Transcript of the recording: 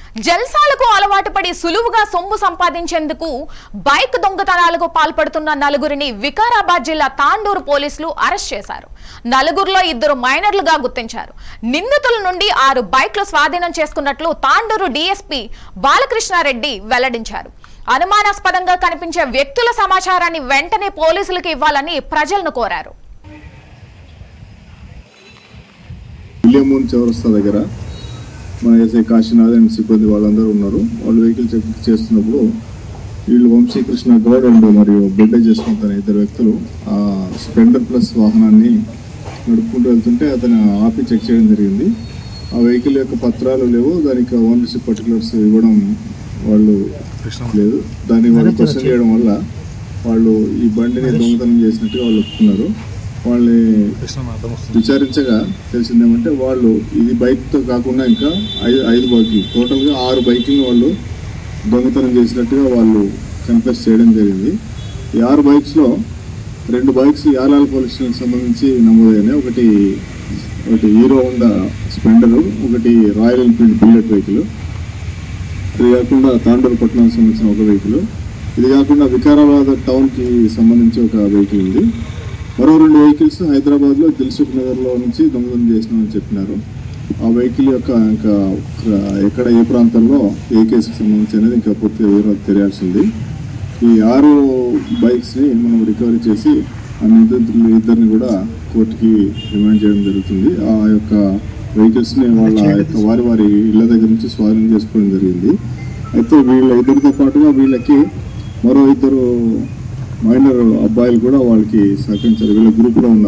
జల్సాలకు అలవాటు పడి సులువుగా సొమ్ము సంపాదించేందుకు బైక్ దొంగతనాలకు పాల్పడుతున్న నలుగురిని వికారాబాద్ జిల్లా తాండూరు పోలీసులు అరెస్ట్ చేశారు నలుగురిలో ఇద్దరు మైనర్లుగా గుర్తించారు నిందితుల నుండి ఆరు బైక్లు స్వాధీనం చేసుకున్నట్లు తాండూరు డీఎస్పీ బాలకృష్ణారెడ్డి వెల్లడించారు అనుమానాస్పదంగా కనిపించే వ్యక్తుల సమాచారాన్ని వెంటనే పోలీసులకు ఇవ్వాలని ప్రజలను కోరారు విలియమూన్ చౌరస్తా దగ్గర మన ఎస్ఐ కాశీనాథ్ అండ్ సిబ్బంది వాళ్ళందరూ ఉన్నారు వాళ్ళు వెహికల్ చెక్ చేస్తున్నప్పుడు వీళ్ళు వంశీకృష్ణ గౌడ్ అండ్ మరియు బిడ్డ జస్వంత్ అనే ఇద్దరు వ్యక్తులు ఆ స్ప్లెండర్ ప్లస్ వాహనాన్ని నడుపుకుంటూ వెళ్తుంటే అతను ఆపి చెక్ చేయడం జరిగింది ఆ వెహికల్ యొక్క పత్రాలు లేవు దానికి ఓనర్షిప్ పర్టికులర్స్ ఇవ్వడం వాళ్ళు లేదు దాన్ని వాళ్ళు క్వశ్చన్ చేయడం వల్ల వాళ్ళు ఈ బండిని దొంగతనం చేసినట్టుగా వాళ్ళు ఒప్పుకున్నారు వాళ్ళని విచారించగా తెలిసిందేమంటే వాళ్ళు ఇది బైక్తో కాకుండా ఇంకా ఐదు ఐదు బైకులు టోటల్గా ఆరు బైకులను వాళ్ళు దొంగతనం చేసినట్టుగా వాళ్ళు కన్ఫెస్ చేయడం జరిగింది ఈ ఆరు బైక్స్లో రెండు బైక్స్ యాలాల్ పోలీస్ స్టేషన్కి సంబంధించి నమోదైనాయి ఒకటి ఒకటి హీరో హోండా స్ప్లెండరు ఒకటి రాయల్ ఎన్ఫీల్డ్ బుల్లెట్ వెహికల్ ఇది కాకుండా తాండూరు పట్టణానికి సంబంధించిన ఒక వెహికల్ ఇది కాకుండా వికారాబాద్ టౌన్కి సంబంధించి ఒక వెహికల్ ఉంది మరో రెండు వెహికల్స్ హైదరాబాద్లో దిల్సుఖ్ నగర్లో నుంచి దొంగతనం చేసినామని చెప్పినారు ఆ వెహికల్ యొక్క ఇంకా ఎక్కడ ఏ ప్రాంతంలో ఏ కేసుకు సంబంధించి అనేది ఇంకా పూర్తిగా వివరాలు తెలియాల్సింది ఈ ఆరు బైక్స్ని మనం రికవరీ చేసి ఆ నిందితులు ఇద్దరిని కూడా కోర్టుకి రిమాండ్ చేయడం జరుగుతుంది ఆ యొక్క వెహికల్స్ని వాళ్ళ యొక్క వారి వారి ఇళ్ళ దగ్గర నుంచి స్వాధీనం చేసుకోవడం జరిగింది అయితే వీళ్ళ ఇద్దరితో పాటుగా వీళ్ళకి మరో ఇద్దరు మైనర్ అబ్బాయిలు కూడా వాళ్ళకి సహకరించారు వీళ్ళ గ్రూప్లో ఉన్నారు